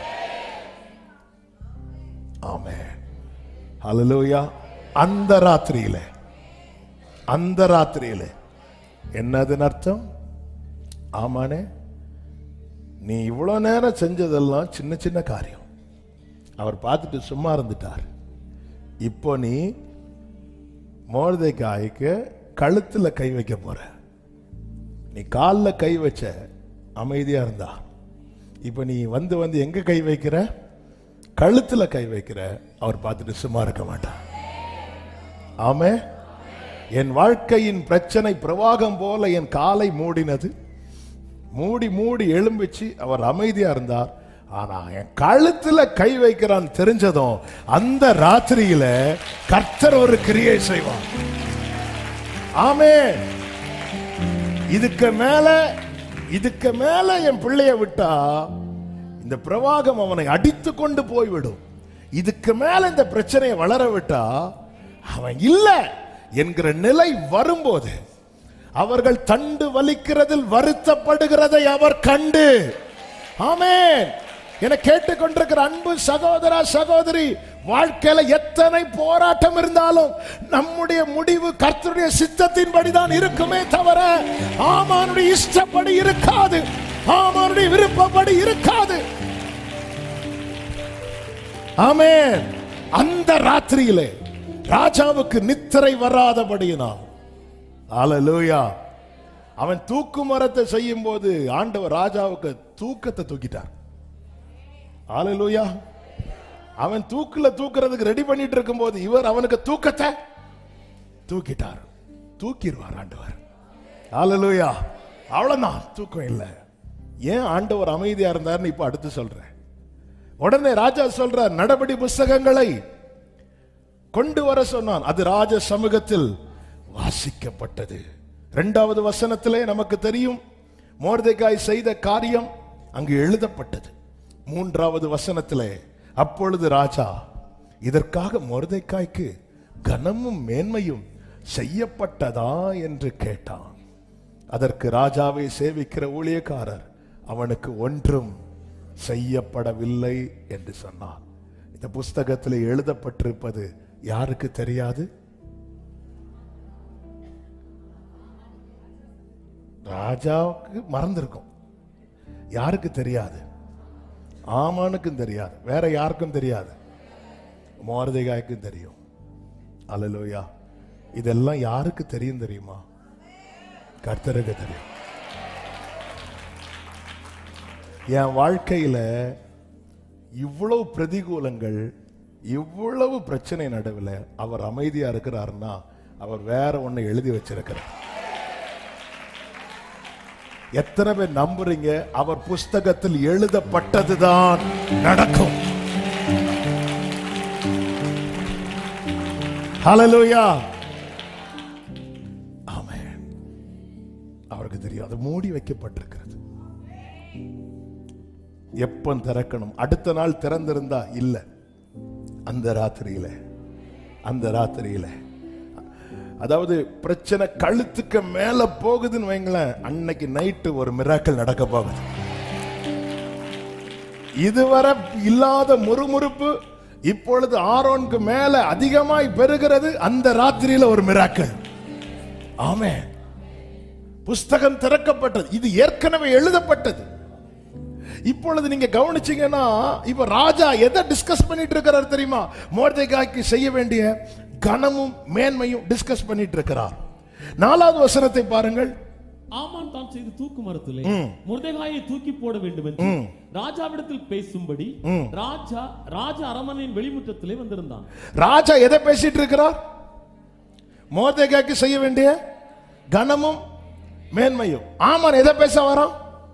[SPEAKER 1] ஆமே ஹalleluya அந்த ராத்திரியில அந்த ராத்திரியில என்னதுன்னு அர்த்தம் ஆமானே நீ இவ்வளவு நேரம் செஞ்சதெல்லாம் சின்ன சின்ன காரியம் அவர் பார்த்துட்டு சும்மா இருந்துட்டார் இப்போ நீ மோர்தேக்காய்க்கு கழுத்துல கை வைக்க போற நீ காலில் கை வச்ச அமைதியா இருந்தா இப்ப நீ வந்து வந்து எங்க கை வைக்கிற கழுத்துல கை வைக்கிற அவர் பார்த்துட்டு சும்மா இருக்க மாட்டார் ஆமே என் வாழ்க்கையின் பிரச்சனை பிரவாகம் போல என் காலை மூடினது மூடி மூடி எழும்பிச்சு அவர் அமைதியா இருந்தார் ஆனா என் கழுத்துல கை வைக்கிறான் தெரிஞ்சதும் அந்த ராத்திரியில கர்த்தர் ஒரு கிரியை செய்வார் ஆமே இதுக்கு மேல இதுக்கு மேல என் பிள்ளைய விட்டா இந்த பிரவாகம் அவனை அடித்து கொண்டு போய்விடும் இதுக்கு மேல இந்த பிரச்சனையை வளர விட்டா அவன் இல்ல என்கிற நிலை வரும்போது அவர்கள் தண்டு வலிக்கிறதில் வருத்தப்படுகிறதை அவர் கண்டு ஆமென் என கேட்டுக்கொண்டிருக்கிற அன்பு சகோதரா சகோதரி வாழ்க்கையில எத்தனை போராட்டம் இருந்தாலும் நம்முடைய முடிவு கர்த்தருடைய சித்தத்தின்படி தான் இருக்குமே தவிர ஆமானுடைய இஷ்டப்படி இருக்காது ஆமானுடைய விருப்பப்படி இருக்காது ஆமென் அந்த ராத்திரியிலே ராஜாவுக்கு நித்திரை வராதபடியினால் ஹalleluya அவன் தூக்கு மரத்தை செய்யும் போது ஆண்டவர் ராஜாவுக்கு தூக்கத்தை தூக்கிட்டார் ஹalleluya அவன் தூக்குல தூக்குறதுக்கு ரெடி பண்ணிட்டு இருக்கும்போது இவர் அவனுக்கு தூக்கத்தை தூக்கிட்டார் தூக்கிடுவார் ஆண்டவர் ஹalleluya அவ்வளவுதான் தூக்கம் இல்லை ஏன் ஆண்டவர் அமைதியா இருந்தார்னு இப்ப அடுத்து சொல்றேன் உடனே ராஜா சொல்றார் நடபடி புஸ்தகங்களை கொண்டு வர சொன்னான் அது ராஜ சமூகத்தில் வாசிக்கப்பட்டது இரண்டாவது வசனத்திலே நமக்கு தெரியும் மோர்தேகாய் செய்த காரியம் அங்கு எழுதப்பட்டது மூன்றாவது வசனத்திலே அப்பொழுது ராஜா இதற்காக மோர்தேக்காய்க்கு கனமும் மேன்மையும் செய்யப்பட்டதா என்று கேட்டான் அதற்கு ராஜாவை சேவிக்கிற ஊழியக்காரர் அவனுக்கு ஒன்றும் செய்யப்படவில்லை என்று சொன்னார் இந்த புஸ்தகத்தில் எழுதப்பட்டிருப்பது யாருக்கு தெரியாது ராஜாவுக்கு மறந்திருக்கும் யாருக்கு தெரியாது ஆமானுக்கும் தெரியாது வேற யாருக்கும் தெரியாது மோரதிகாய்க்கும் தெரியும் அல்லலோயா இதெல்லாம் யாருக்கு தெரியும் தெரியுமா கர்த்தருக்கு தெரியும் என் வாழ்க்கையில இவ்வளவு பிரதிகூலங்கள் இவ்வளவு பிரச்சனை நடுவில் அவர் அமைதியா இருக்கிறாருன்னா அவர் வேற ஒண்ணு எழுதி வச்சிருக்கிறார் எத்தனை பேர் நம்புறீங்க அவர் புஸ்தகத்தில் எழுதப்பட்டதுதான் நடக்கும் ஹalleluya ஆமென் அவருக்கு தெரியும் அது மூடி வைக்கப்பட்டிருக்கிறது எப்ப திறக்கணும் அடுத்த நாள் திறந்திருந்தா இல்ல அந்த ராத்திரியில அந்த ராத்திரியில அதாவது பிரச்சனை கழுத்துக்கு மேல போகுதுன்னு வைங்களேன் அன்னைக்கு நைட்டு ஒரு மிராக்கள் நடக்க போகுது இதுவரை இல்லாத முறுமுறுப்பு இப்பொழுது ஆரோனுக்கு மேல அதிகமாய் பெறுகிறது அந்த ராத்திரியில ஒரு மிராக்கள் ஆமே புஸ்தகம் திறக்கப்பட்டது இது ஏற்கனவே எழுதப்பட்டது இப்பொழுது நீங்க கவனிச்சீங்கன்னா இப்ப ராஜா எதை டிஸ்கஸ் பண்ணிட்டு இருக்கிறார் தெரியுமா மோர்தேகாய்க்கு செய்ய வேண்டிய கனமும் மேன்மையும் டிஸ்கஸ் பண்ணிட்டு இருக்கிறார் நாலாவது வசனத்தை பாருங்கள்
[SPEAKER 2] ஆமான் தான் செய்து தூக்கு மரத்திலே முருதகாயை தூக்கி போட வேண்டும் என்று ராஜாவிடத்தில் பேசும்படி ராஜா ராஜ அரமனையின் வெளிமுற்றத்திலே வந்திருந்தான்
[SPEAKER 1] ராஜா எதை பேசிட்டு இருக்கிறார் மோர்தேகாய்க்கு செய்ய வேண்டிய கனமும் மேன்மையும் ஆமான் எதை பேச வரோம்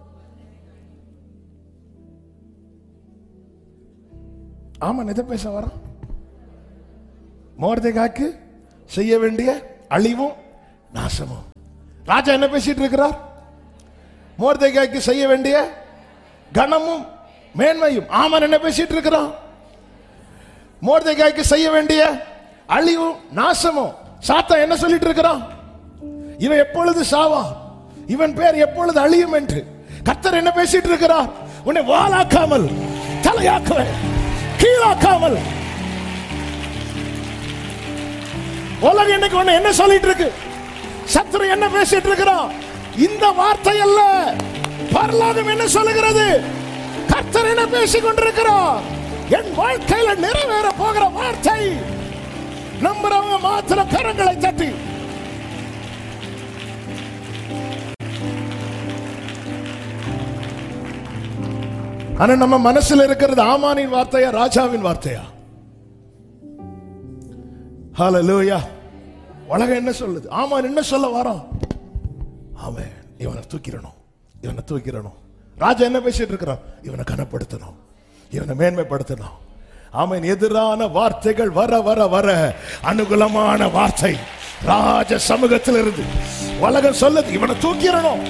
[SPEAKER 1] ஆமான் எதை பேச வரோம் மோர்தேகாய்க்கு செய்ய வேண்டிய அழிவும் நாசமும் ராஜா என்ன பேசிட்டு இருக்கிறார் மோர்தேகாய்க்கு செய்ய வேண்டிய கனமும் மேன்மையும் ஆமன் என்ன பேசிட்டு இருக்கிறான் மோர்தேகாய்க்கு செய்ய வேண்டிய அழிவும் நாசமும் சாத்தா என்ன சொல்லிட்டு இருக்கிறான் இவன் எப்பொழுது சாவா இவன் பேர் எப்பொழுது அழியும் என்று கர்த்தர் என்ன பேசிட்டு இருக்கிறார் உன்னை வாலாக்காமல் தலையாக்குவேன் கீழாக்காமல் உலகம் இன்னைக்கு உன்னை என்ன சொல்லிட்டு இருக்கு சத்துரு என்ன பேசிட்டு இருக்கிறான் இந்த வார்த்தை அல்ல பரலோகம் என்ன சொல்லுகிறது கர்த்தர் என்ன பேசிக் கொண்டிருக்கிறார் என் வாழ்க்கையில நிறைவேற போகிற வார்த்தை நம்புறவங்க மாத்திர கரங்களை தட்டி ஆனா நம்ம மனசுல இருக்கிறது ஆமானின் வார்த்தையா ராஜாவின் வார்த்தையா ஹalleluya உலகம் என்ன சொல்லுது ஆமான் என்ன சொல்ல வரான் அவன் இவனை தூக்கிடணும் இவனை தூக்கிடணும் ராஜா என்ன பேசிட்டு இருக்கிறான் இவனை கனப்படுத்தணும் இவனை மேன்மைப்படுத்தணும் அவன் எதிரான வார்த்தைகள் வர வர வர அனுகூலமான வார்த்தை ராஜ சமூகத்தில் இருந்து உலகம் சொல்லுது இவனை தூக்கிடணும்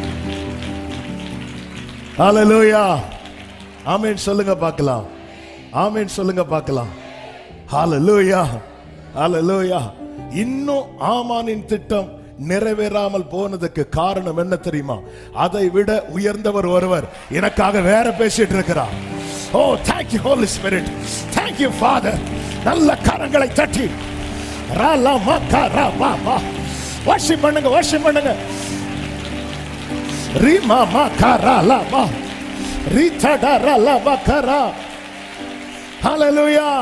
[SPEAKER 1] ஹalleluya ஆமென் சொல்லுங்க பார்க்கலாம் ஆமென் சொல்லுங்க பார்க்கலாம் ஹalleluya ஹalleluya இன்னும் ஆமானின் திட்டம் நிறைவேறாமல் போனதுக்கு காரணம் என்ன தெரியுமா அதை விட உயர்ந்தவர் ஒருவர் எனக்காக வேற பேசிட்டு இருக்கிறார் ஓ thank you holy spirit thank you father நல்ல கரங்களை தட்டி ராலா மாக்கா ரா பா பா worship பண்ணுங்க worship பண்ணுங்க ரீமா மா காரா லா பா ரீதா டா ரா லா பா காரா ஹalleluya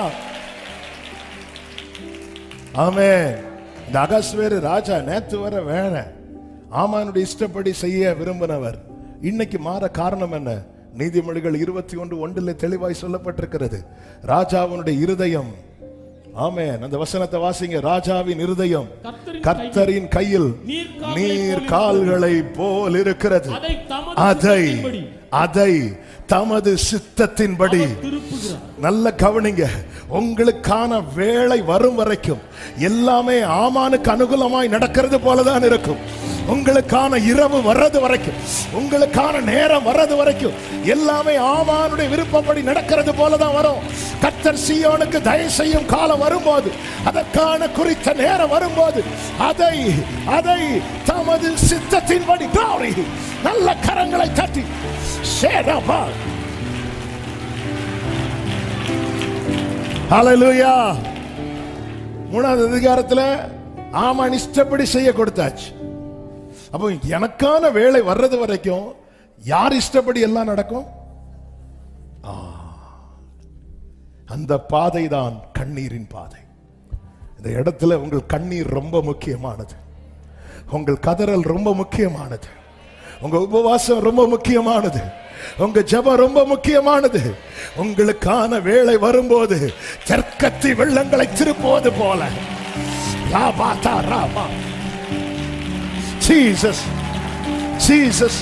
[SPEAKER 1] ஆமே இந்த அகஸ்வேரு ராஜா நேத்து வர வேற ஆமானுடைய இஷ்டப்படி செய்ய விரும்பினவர் இன்னைக்கு மாற காரணம் என்ன நீதிமொழிகள் இருபத்தி ஒன்று ஒன்றிலே தெளிவாய் சொல்லப்பட்டிருக்கிறது ராஜாவினுடைய இருதயம் ஆமென் அந்த வசனத்தை வாசிங்க ராஜாவின் இருதயம்
[SPEAKER 2] கர்த்தரின்
[SPEAKER 1] கர்த்தரின் கையில்
[SPEAKER 2] நீர்க்கால்களைப்
[SPEAKER 1] நீர்
[SPEAKER 2] போல்
[SPEAKER 1] கால்களை போல் இருக்கிறது
[SPEAKER 2] அதை தமது
[SPEAKER 1] அதை
[SPEAKER 2] சித்தத்தின்படி
[SPEAKER 1] அதை தமது சித்தத்தின்படி
[SPEAKER 2] அவர் திருப்புகிறார்
[SPEAKER 1] நல்ல கவனிங்க உங்களுக்கான வேலை வரும் வரைக்கும் எல்லாமே ஆமானுக்கு அனுகூலமாய் நடக்கிறது போலதான் இருக்கும் உங்களுக்கான இரவு வர்றது வரைக்கும் உங்களுக்கான நேரம் வர்றது வரைக்கும் எல்லாமே ஆமானுடைய விருப்பப்படி நடக்கிறது போலதான் வரும் கத்தர் சீயோனுக்கு தயவு செய்யும் காலம் வரும்போது அதற்கான குறித்த நேரம் வரும்போது அதை அதை தமது சித்தத்தின்படி glory, நல்ல கரங்களை தட்டி சேரபா ஹalleluya மூணாவது அதிகாரத்துல ஆமான் இஷ்டப்படி செய்ய கொடுத்தாச்சு அப்போ எனக்கான வேலை வர்றது வரைக்கும் யார் இஷ்டப்படி எல்லாம் நடக்கும் ஆ. அந்த பாதை தான் கண்ணீரின் பாதை இந்த இடத்துல உங்கள் கண்ணீர் ரொம்ப முக்கியமானது உங்கள் கதறல் ரொம்ப முக்கியமானது உங்க உபவாசம் ரொம்ப முக்கியமானது உங்க ஜெபம் ரொம்ப முக்கியமானது உங்களுக்கான வேலை வரும்போது தெற்கத்தி வெள்ளங்களை திருப்புவது போல ராபா தா ராபா ஜீசஸ் ஜீசஸ்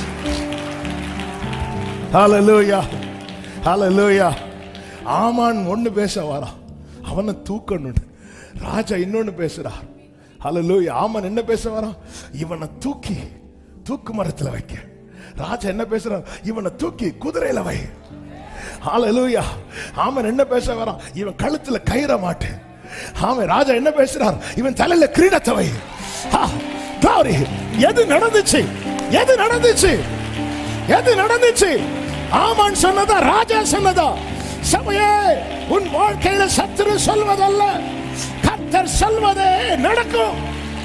[SPEAKER 1] ஹalleluya ஹalleluya ஆமான் ஒண்ணு பேச வரான் அவனை தூக்கணும் ராஜா இன்னொன்னு பேசுறார் ஹalleluya ஆமான் என்ன பேச வரான் இவனை தூக்கி தூக்கு மரத்துல வைக்க ராஜா என்ன பேசுறான் இவனை தூக்கி குதிரையில வை ஹalleluya ஆமன் என்ன பேச வரான் இவன் கழுத்துல கயிற மாட்டு ஆமன் ராஜா என்ன பேசுறார் இவன் தலையில கிரீடத்தை வை ஆ, glory. எது நடந்துச்சு எது நடந்துச்சு எது நடந்துச்சு ஆமான் சொன்னதா ராஜா சொன்னதா சபையே உன் வாழ்க்கையில சத்துரு சொல்வதல்ல கர்த்தர் சொல்வதே நடக்கும்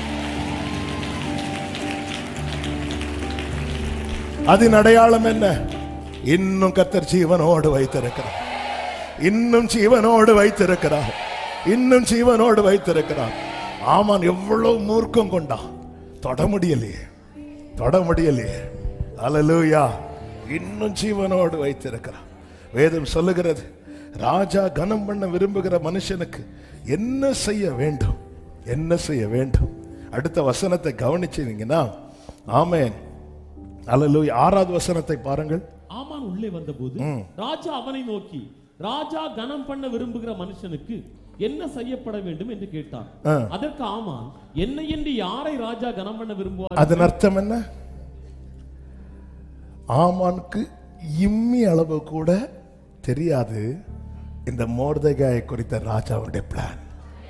[SPEAKER 1] அதன் அடையாளம் என்ன இன்னும் கத்தர் ஜீவனோடு வைத்திருக்கிறார் இன்னும் ஜீவனோடு வைத்திருக்கிறார் இன்னும் ஜீவனோடு வைத்திருக்கிறார் ஆமான் எவ்வளவு மூர்க்கம் கொண்டான் தொட முடியலையே தொட முடியலையே அல்லேலூயா இன்னும் ஜீவனோடு வைத்திருக்கிறார் வேதம் சொல்லுகிறது ராஜா கனம் பண்ண விரும்புகிற மனுஷனுக்கு என்ன செய்ய வேண்டும் என்ன செய்ய வேண்டும் அடுத்த வசனத்தை கவனிச்சீங்கன்னா ஆமென் அல்லேலூயா ஆறாவது வசனத்தை பாருங்கள்
[SPEAKER 2] ஆமான் உள்ளே வந்தபோது ராஜா அவனை நோக்கி ராஜா கனம் பண்ண விரும்புகிற மனுஷனுக்கு என்ன செய்யப்பட வேண்டும் என்று கேட்டான்
[SPEAKER 1] ஆ.
[SPEAKER 2] அதற்கு ஆமான் என்னை என்று யாரை ராஜா கனம் பண்ண விரும்புவார்
[SPEAKER 1] அதன் அர்த்தம் என்ன ஆமானுக்கு இம்மி அளவு கூட தெரியாது இந்த மோர்தகாயை குறித்த ராஜாவுடைய பிளான்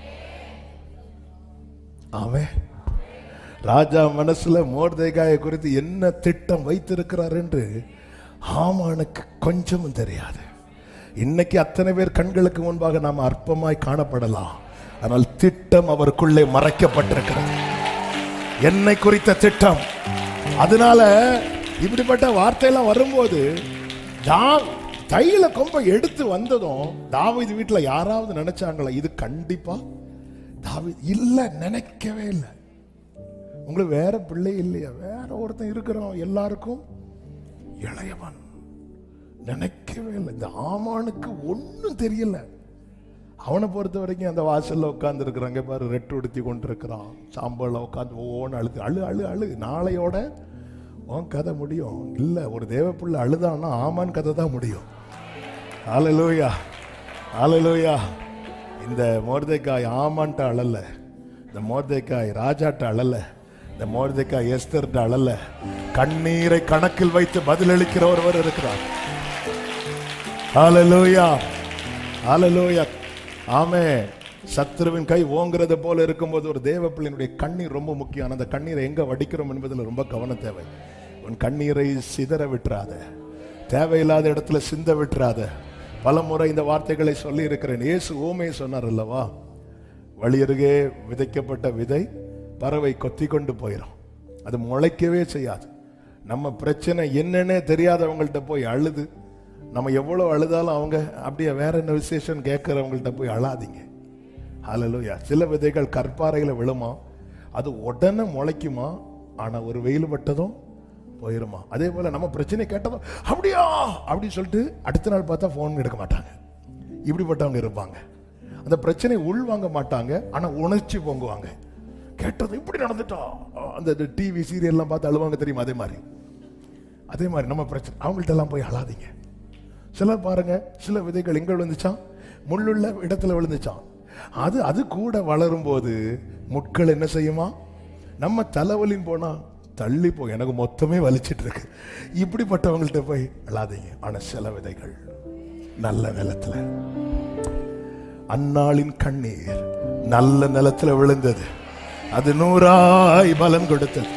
[SPEAKER 1] அவன் ராஜா மனசுல மோர்தேகாயை குறித்து என்ன திட்டம் வைத்திருக்கிறார் என்று ஆமானுக்கு கொஞ்சமும் தெரியாது இன்னைக்கு அத்தனை பேர் கண்களுக்கு முன்பாக நாம் அற்பமாய் காணப்படலாம் ஆனால் திட்டம் அவருக்குள்ளே மறைக்கப்பட்டிருக்கிறது என்னை குறித்த திட்டம் அதனால இப்படிப்பட்ட வார்த்தையெல்லாம் வரும்போது தா தைல கொம்பை எடுத்து வந்ததும் தாவீது வீட்டுல யாராவது நினைச்சாங்களா இது கண்டிப்பா தாவீது இல்ல நினைக்கவே இல்லை உங்களுக்கு வேற பிள்ளை இல்லையா வேற ஒருத்தன் இருக்கிறோம் எல்லாருக்கும் இளையவன் நினைக்கவே இல்லை இந்த ஆமானுக்கு ஒண்ணும் தெரியல அவனை பொறுத்த வரைக்கும் அந்த வாசல்ல உட்கார்ந்து இருக்கிறாங்க பாரு ரெட்டு உடுத்தி கொண்டு இருக்கிறான் சாம்பல்ல உட்காந்து ஓன்னு அழுது அழு அழு அழு நாளையோட உன் கதை முடியும் இல்ல ஒரு தேவப்புள்ள அழுதான்னா ஆமான் கதை தான் முடியும் ஆலலூயா ஆலலூயா இந்த மோர்தேக்காய் ஆமான்ட்ட அழல இந்த மோர்தேக்காய் ராஜாட்ட அழல இந்த மோர்தேக்காய் எஸ்தர்ட்ட அழல கண்ணீரை கணக்கில் வைத்து பதிலளிக்கிற ஒருவர் இருக்கிறார் ஹalleluya ஹalleluya ஆமே சத்ருவின் கை ஓங்குறது போல இருக்கும்போது ஒரு தேவ பிள்ளையினுடைய கண்ணீர் ரொம்ப முக்கியம் அந்த கண்ணீரை எங்க வடிக்கிறோம் என்பதில் ரொம்ப கவனம் தேவை உன் கண்ணீரை சிதற விட்டுறாத தேவையில்லாத இடத்துல சிந்த விட்டுறாத பல முறை இந்த வார்த்தைகளை சொல்லி இருக்கிறேன் இயேசு ஓமையை சொன்னார் அல்லவா வழியருகே விதைக்கப்பட்ட விதை பறவை கொத்தி கொண்டு போயிடும் அது முளைக்கவே செய்யாது நம்ம பிரச்சனை என்னன்னே தெரியாதவங்கள்ட்ட போய் அழுது நம்ம எவ்வளவு அழுதாலும் அவங்க அப்படியே வேற என்ன விசேஷம் கேட்கறவங்கள்ட்ட போய் அழாதீங்க ஹalleluya சில விதைகள் கற்பாறையில விழுமா அது உடனே முளைக்குமா ஆனா ஒரு வெயில் பட்டதும் போயிருமா அதே போல நம்ம பிரச்சனை கேட்டதும் அப்படியா அப்படின்னு சொல்லிட்டு அடுத்த நாள் பார்த்தா ஃபோன் எடுக்க மாட்டாங்க இப்படிப்பட்டவங்க இருப்பாங்க அந்த பிரச்சனை உள் வாங்க மாட்டாங்க ஆனா உணர்ச்சி பொங்குவாங்க கேட்டது இப்படி நடந்துட்டா அந்த டிவி சீரியல்லாம் பார்த்து அழுவாங்க தெரியுமா அதே மாதிரி அதே மாதிரி நம்ம பிரச்சனை அவங்கள்ட்ட எல்லாம் போய் அழாதீங்க சிலர் பாருங்க சில விதைகள் எங்க விழுந்துச்சான் முள்ளுள்ள இடத்துல விழுந்துச்சான் அது அது கூட வளரும் போது முட்கள் என்ன செய்யுமா நம்ம தலைவலின்னு போனா தள்ளி போய் எனக்கு மொத்தமே வலிச்சிட்டு இருக்கு இப்படிப்பட்டவங்கள்ட்ட போய் அழாதீங்க ஆனா சில விதைகள் நல்ல நிலத்துல அன்னாளின் கண்ணீர் நல்ல நிலத்துல விழுந்தது அது நூறாய் பலன் கொடுத்தது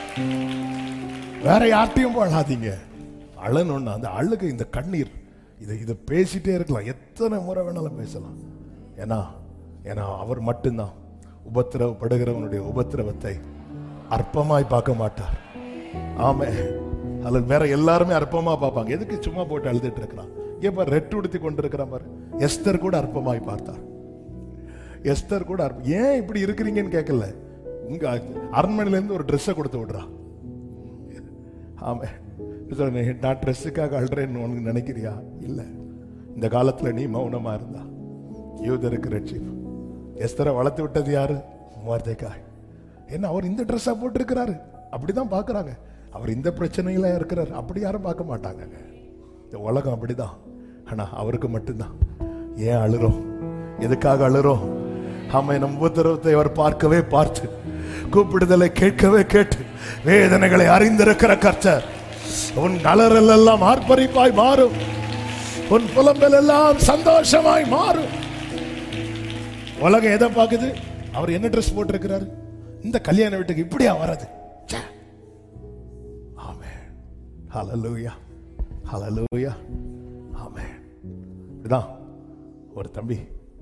[SPEAKER 1] வேற யார்ட்டையும் போய் அழாதீங்க அழணும்னா அந்த அழுகு இந்த கண்ணீர் இதை இதை பேசிட்டே இருக்கலாம் எத்தனை முறை வேணாலும் பேசலாம் ஏன்னா ஏன்னா அவர் மட்டும்தான் உபத்திரவப்படுகிறவனுடைய உபத்திரவத்தை அற்பமாய் பார்க்க மாட்டார் ஆமே அல்லது வேற எல்லாருமே அற்பமா பார்ப்பாங்க எதுக்கு சும்மா போட்டு அழுதுட்டு இருக்கிறான் இங்க பாரு ரெட்டு உடுத்தி கொண்டு இருக்கிறான் பாரு எஸ்தர் கூட அற்பமாய் பார்த்தார் எஸ்தர் கூட அற்ப- ஏன் இப்படி இருக்கிறீங்கன்னு கேட்கல உங்க அரண்மனையில இருந்து ஒரு ட்ரெஸ்ஸை கொடுத்து விடுறா ஆமா சொல்றேன், நான் ட்ரெஸ்ஸுக்காக அழுறேன்னு உனக்கு நினைக்கிறியா இல்ல இந்த காலத்துல நீ மௌனமா இருந்தா யூதருக்கு ரட்சிப்பு எஸ்தரை வளர்த்து விட்டது யாரு மோர்தேக்காய் என்ன அவர் இந்த ட்ரெஸ்ஸா போட்டிருக்கிறாரு அப்படிதான் பார்க்கறாங்க அவர் இந்த பிரச்சனையில இருக்கிறார் அப்படி யாரும் பார்க்க மாட்டாங்க இந்த உலகம் அப்படிதான் ஆனா அவருக்கு மட்டும்தான் ஏன் அழுறோம் எதுக்காக அழுறோம் ஆமை நம் உத்தரவத்தை அவர் பார்க்கவே பார்த்து கூப்பிடுதலை கேட்கவே கேட்டு வேதனைகளை அறிந்திருக்கிற கர்த்தர் உன் கலரில் எல்லாம் ஆர்ப்பரிப்பாய் மாறும் உன் புலம்பல் எல்லாம் சந்தோஷமாய் மாறும் உலகம் எதை பார்க்குது அவர் என்ன ட்ரெஸ் போட்டிருக்கிறாரு இந்த கல்யாண வீட்டுக்கு இப்படியா வர்றது ச்சே. ஆமென் ஹalleluya ஹalleluya ஆமென் இதுதான் ஒரு தம்பி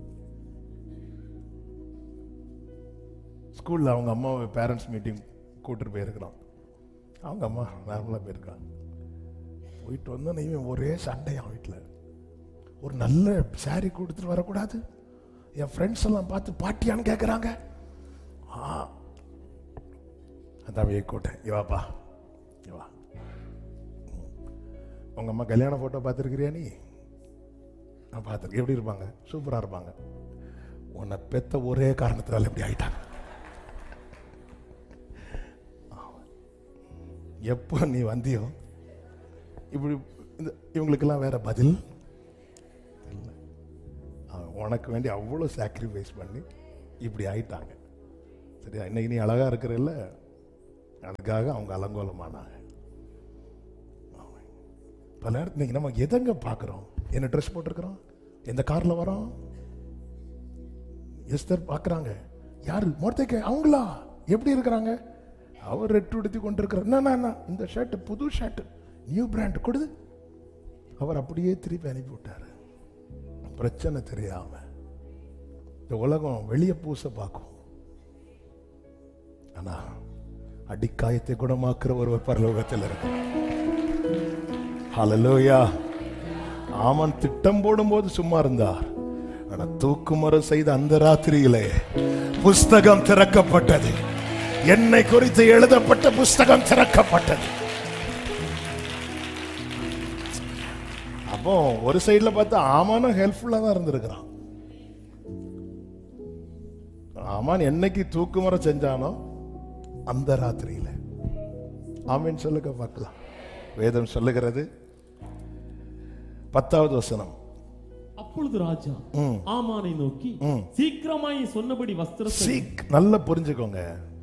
[SPEAKER 1] ஸ்கூல்ல அவங்க அம்மாவை பேரண்ட்ஸ் மீட்டிங் கூட்டிட்டு போயிருக்கிறான் அவங்க அம்மா நார்மலாக போயிருக்காங்க போயிட்டு வந்தோன்னே இவன் ஒரே சண்டையான் வீட்டில் ஒரு நல்ல saree கொடுத்துட்டு வரக்கூடாது என் ஃப்ரெண்ட்ஸ் எல்லாம் பார்த்து பாட்டியான்னு கேட்குறாங்க ஆ அதான் கூட்டேன் இவாப்பா இவா உங்க அம்மா கல்யாண போட்டோ பார்த்துருக்கிறியா நீ நான் பார்த்துருக்கேன் எப்படி இருப்பாங்க சூப்பராக இருப்பாங்க உன்னை பெத்த ஒரே காரணத்தினால எப்படி ஆயிட்டாங்க எப்போ நீ வந்தியோ இப்படி இந்த இவங்களுக்கெல்லாம் வேற பதில் இல்லை. அவன் உனக்கு வேண்டி அவ்வளோ சாக்ரிஃபைஸ் பண்ணி இப்படி ஆயிட்டாங்க சரியா இன்னைக்கு நீ அழகா இருக்கிறல்ல அதுக்காக அவங்க அலங்கோலமானாங்க ஆமா. பல நேரத்துல இன்னைக்கு நம்ம எதங்க பார்க்குறோம் என்ன ட்ரெஸ் போட்டிருக்கிறோம் எந்த காரில் வரோம் எஸ்தர் பார்க்குறாங்க யாரு மொர்த்தைக்கு அவங்களா எப்படி இருக்கிறாங்க அவர் ரெட்டு உடுத்தி கொண்டிருக்கிறார் என்ன என்ன இந்த ஷர்ட் புது ஷர்ட் நியூ பிராண்ட் கொடுது அவர் அப்படியே திருப்பி அனுப்பி விட்டாரு பிரச்சனை தெரியாம இந்த உலகம் வெளியே பூச பார்க்கும் ஆனா அடிக்காயத்தை குணமாக்குற ஒருவர் பரலோகத்தில் இருக்கு ஹalleluya ஆமன் திட்டம் போடும்போது சும்மா இருந்தார் ஆனா தூக்குமரம் செய்த அந்த ராத்திரியிலே புஸ்தகம் திறக்கப்பட்டது என்னை குறித்து எழுதப்பட்ட புஸ்தகம் திறக்கப்பட்டது அப்போ ஒரு சைடுல பார்த்தா ஆமானும் ஹெல்ப்ஃபுல்லா தான் இருந்திருக்கிறான் ஆமான் என்னைக்கு தூக்குமரம் செஞ்சானோ அந்த ராத்திரியில ஆமீன் சொல்லுங்க பார்க்கலாம் வேதம் சொல்லுகிறது பத்தாவது வசனம்
[SPEAKER 2] அப்பொழுது ராஜா ஆமானை நோக்கி சீக்கிரமாய் சொன்னபடி வஸ்திரத்தை
[SPEAKER 1] சீக் நல்லா புரிஞ்சுக்கோங்க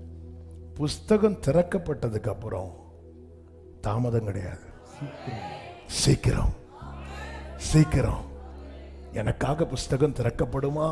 [SPEAKER 1] புஸ்தகம் திறக்கப்பட்டதுக்கு அப்புறம் தாமதம் கிடையாது சீக்கிரம் சீக்கிரம் எனக்காக புஸ்தகம் திறக்கப்படுமா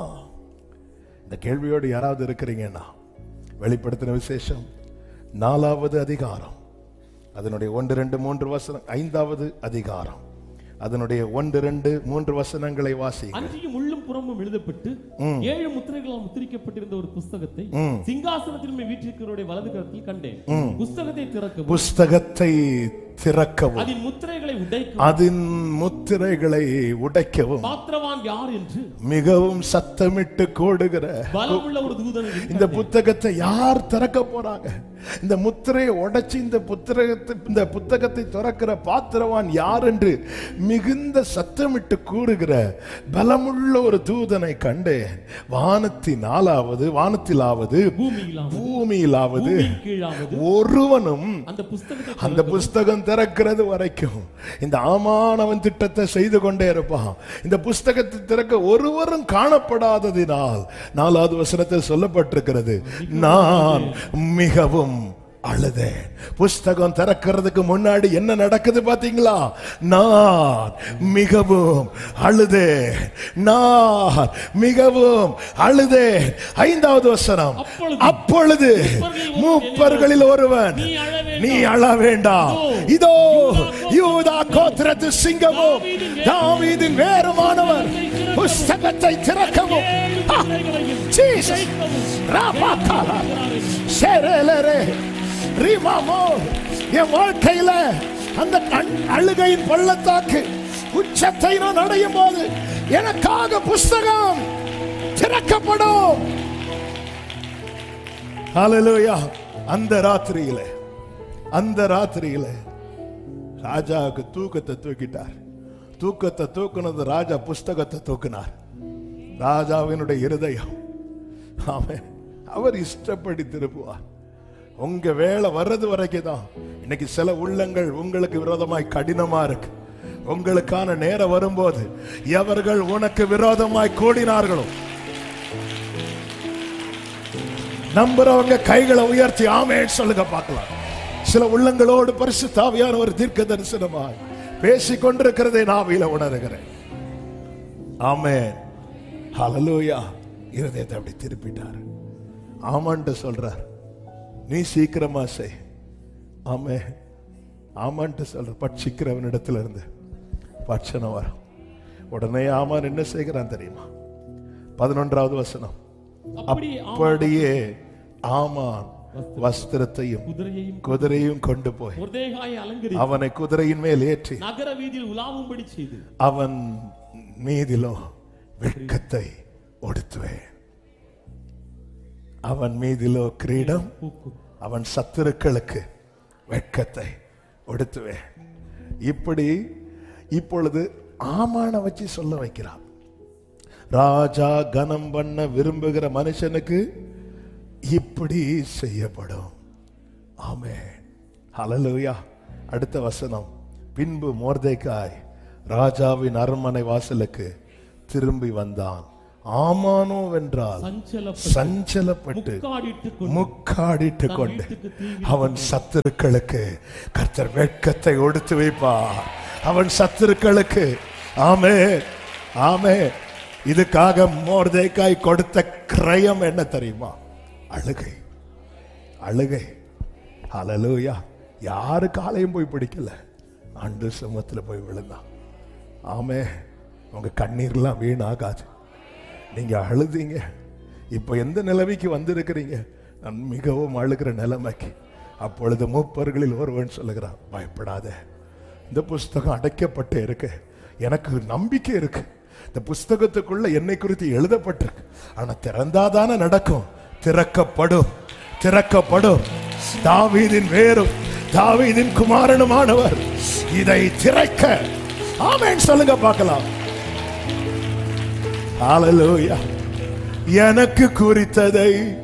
[SPEAKER 1] இந்த கேள்வியோடு யாராவது இருக்கிறீங்கன்னா வெளிப்படுத்தின விசேஷம் நாலாவது அதிகாரம் அதனுடைய ஒன்று ரெண்டு மூன்று வசனம் ஐந்தாவது அதிகாரம் அதனுடைய ஒன்று ரெண்டு மூன்று வசனங்களை வாசி
[SPEAKER 2] அன்றியும் உள்ளும் புறமும் எழுதப்பட்டு ஏழு முத்திரைகளால் முத்திரிக்கப்பட்டிருந்த ஒரு புஸ்தகத்தை சிங்காசனத்தின் மேல் வீற்றிருக்கிறவருடைய வலது கரத்தில் கண்டேன் புஸ்தகத்தை திறக்கவும்
[SPEAKER 1] புஸ்தகத்தை திறக்கவும்
[SPEAKER 2] அதன் முத்திரைகளை உடைக்கவும்
[SPEAKER 1] அதன் முத்திரைகளை உடைக்கவும்
[SPEAKER 2] பாத்திரவான் யார் என்று
[SPEAKER 1] மிகவும் சத்தமிட்டு கூடுகிற
[SPEAKER 2] பலமுள்ள ஒரு தூதன்
[SPEAKER 1] இந்த புத்தகத்தை யார் திறக்க போறாங்க இந்த முத்திரையை உடைச்சு இந்த புத்தகத்தை இந்த புத்தகத்தை திறக்கிற பாத்திரவான் யார் என்று மிகுந்த சத்தமிட்டு கூறுகிற பலமுள்ள ஒரு தூதனை கண்டேன் வானத்தின் ஆளாவது வானத்திலாவது
[SPEAKER 2] பூமியிலாவது
[SPEAKER 1] பூமியிலாவது
[SPEAKER 2] பூமியின் கீழாவது
[SPEAKER 1] ஒருவனும்
[SPEAKER 2] அந்த புஸ்தகத்தை
[SPEAKER 1] அந்த புஸ்தகம் திறக்கிறது வரைக்கும் இந்த ஆமானவன் திட்டத்தை செய்து கொண்டே இருப்பான் இந்த புஸ்தகத்தை திறக்க ஒருவரும் காணப்படாததினால் நாலாவது வசனத்தில் சொல்லப்பட்டிருக்கிறது நான் மிகவும் அழுதேன் புஸ்தகம் திறக்கிறதுக்கு முன்னாடி என்ன நடக்குது பாத்தீங்களா நான் மிகவும் அழுதேன் நான் மிகவும் அழுதேன் ஐந்தாவது வசனம்
[SPEAKER 2] அப்பொழுது
[SPEAKER 1] அப்பொழுது மூப்பர்களில் ஒருவன்
[SPEAKER 2] நீ அழ வேண்டாம்.
[SPEAKER 1] நீ அழ வேண்டாம் இதோ யூதா கோத்திரத்து சிங்கமும் தாவீதின் வேறுமானவர் புஸ்தகத்தை திறக்கவும் ஆ, Jesus. ராபாக்காலா, சேரேலரே, ரீமாமோ, என் வாழ்க்கையில அந்த கண்- அழுகையின் பள்ளத்தாக்கு உச்சத்தை நான் அடையும் போது எனக்காக புஸ்தகம் திறக்கப்படும் ஹalleluya அந்த ராத்திரியில அந்த ராத்திரியில ராஜாவுக்கு தூக்கத்தை தூக்கிட்டார் தூக்கத்தை தூக்குனது ராஜா புஸ்தகத்தை தூக்கினார் ராஜாவினுடைய இருதயம் ஆமென் அவர் இஷ்டப்படி திருப்புவார் உங்க வேலை வர்றது வரைக்கும் தான் இன்னைக்கு சில உள்ளங்கள் உங்களுக்கு விரோதமாய் கடினமா இருக்கு உங்களுக்கான நேரம் வரும்போது எவர்கள் உனக்கு விரோதமாய் கூடினார்களோ நம்புறவங்க கைகளை உயர்த்தி ஆமேன்னு சொல்லுங்க பார்க்கலாம் சில உள்ளங்களோடு பரிசு தாவியான ஒரு தீர்க்க தரிசனமாய் பேசிக் கொண்டிருக்கிறதை நாவில உணர்கிறேன் ஆமென் ஹalleluya இருதயத்தை அப்படி திருப்பிட்டார் ஆமான்ட்டு சொல்றார் நீ சீக்கிரமா செய் ஆமே ஆமான்ட்டு சொல்ற பட்சிக்கிறவனிடத்துல இருந்து பட்சணம் வரும் உடனே ஆமான் என்ன செய்கிறான் தெரியுமா பதினொன்றாவது வசனம்
[SPEAKER 2] அப்படியே ஆமான்
[SPEAKER 1] அப்படியே ஆமான் வஸ்திரத்தையும்
[SPEAKER 2] குதிரையையும்
[SPEAKER 1] குதிரையும் கொண்டு போய்
[SPEAKER 2] முர்தேகாயை அலங்கரி
[SPEAKER 1] அவனை குதிரையின் மேல் ஏற்றி
[SPEAKER 2] நகர வீதியில் உலாவும்படி செய்து
[SPEAKER 1] அவன் மீதிலோ வெட்கத்தை ஒடுத்துவேன் அவன் மீதிலோ கிரீடம்
[SPEAKER 2] பூக்கும்
[SPEAKER 1] அவன் சத்துருக்களுக்கு வெட்கத்தை ஒடுத்துவேன் இப்படி இப்பொழுது ஆமான வச்சு சொல்ல வைக்கிறான் ராஜா கனம் பண்ண விரும்புகிற மனுஷனுக்கு இப்படி செய்யப்படும் ஆமே ஹalleluya அடுத்த வசனம் பின்பு மோர்தேக்காய் ராஜாவின் அரண்மனை வாசலுக்கு திரும்பி வந்தான் ஆமானோ வென்றால்
[SPEAKER 2] சஞ்சலப்பட்டு
[SPEAKER 1] சஞ்சலப்பட்டு
[SPEAKER 2] முக்காடிட்டுக் கொண்டு
[SPEAKER 1] முக்காடிட்டு
[SPEAKER 2] தன்
[SPEAKER 1] கொண்டு
[SPEAKER 2] வீட்டுக்கு தீ
[SPEAKER 1] அவன் சத்துருக்களுக்கு கர்த்தர் வெட்கத்தை ஒடுத்து வைப்பார் அவன் சத்துருக்களுக்கு ஆமே ஆமே இதுக்காக மோர்தேக்காய் கொடுத்த கிரயம் என்ன தெரியுமா அழுகை அழுகை ஹalleluya யாரு காலையும் போய் பிடிக்கல ஆண்டு சமூகத்துல போய் விழுந்தான் ஆமே உங்க கண்ணீர்லாம் வீணாகாது நீங்க அழுதீங்க இப்போ எந்த நிலைமைக்கு வந்திருக்கிறீங்க நான் மிகவும் அழுகிற நிலைமைக்கு அப்பொழுது மூப்பர்களில் ஒருவன் சொல்லுகிறான் பயப்படாத இந்த புஸ்தகம் அடைக்கப்பட்டு இருக்கு எனக்கு நம்பிக்கை இருக்கு இந்த புஸ்தகத்துக்குள்ள என்னை குறித்து எழுதப்பட்டிருக்கு ஆனா திறந்தாதானே நடக்கும் திறக்கப்படும் திறக்கப்படும் தாவீதின் வேரும் தாவீதின் குமாரனுமானவர் இதை திறக்க ஆமென் சொல்லுங்க பார்க்கலாம் ஹalleluya எனக்கு குறித்ததை